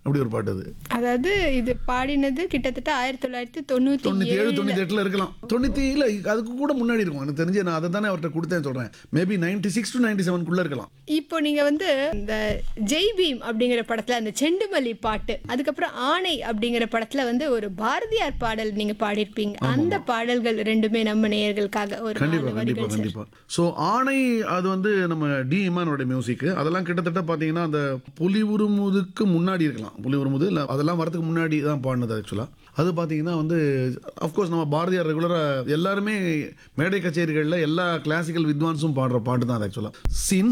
அப்படி ஒரு பாட்டு அது அதாவது இது பாடினது கிட்டத்தட்ட ஆயிரத்தி தொள்ளாயிரத்தி தொண்ணூத்தி தொண்ணூத்தி ஏழு ஏழு தொண்ணூத்தி எட்டுல இருக்கலாம் தொண்ணூத்தி இல்ல அதுக்கு கூட முன்னாடி இருக்கும் எனக்கு தெரிஞ்சு நான் அதை தானே அவர்கிட்ட கொடுத்தேன் சொல்றேன் maybe ninety six to ninety செவன்குள்ள இருக்கலாம் இப்போ நீங்க வந்து இந்த ஜெய் பீம் அப்படிங்கிற படத்துல அந்த செண்டுமல்லி பாட்டு அதுக்கப்புறம் ஆணை அப்படிங்கிற படத்துல வந்து ஒரு பாரதியார் பாடல் நீங்க பாடியிருப்பீங்க அந்த பாடல்கள் ரெண்டுமே நம்ம நேயர்களுக்காக ஒரு கண்டிப்பா நாலு கண்டிப்பா வரிகள் சார். கண்டிப்பா ஸோ ஆணை அது வந்து நம்ம டி இமானோட மியூசிக் அதெல்லாம் கிட்டத்தட்ட பார்த்தீங்கன்னா அந்த புலி உருமுதுக்கு முன்னாடி இருக்கலாம் புலி உருமுது இல்லை அதெல்லாம் வரதுக்கு முன்னாடி தான் பாடினது ஆக்சுவலாக அது பார்த்தீங்கன்னா வந்து அஃப்கோர்ஸ் நம்ம பாரதியார் ரெகுலராக எல்லாருமே மேடை கச்சேரிகளில் எல்லா கிளாசிக்கல் வித்வான்ஸும் பாடுற பாட்டு தான் அது ஆக்சுவலாக சின்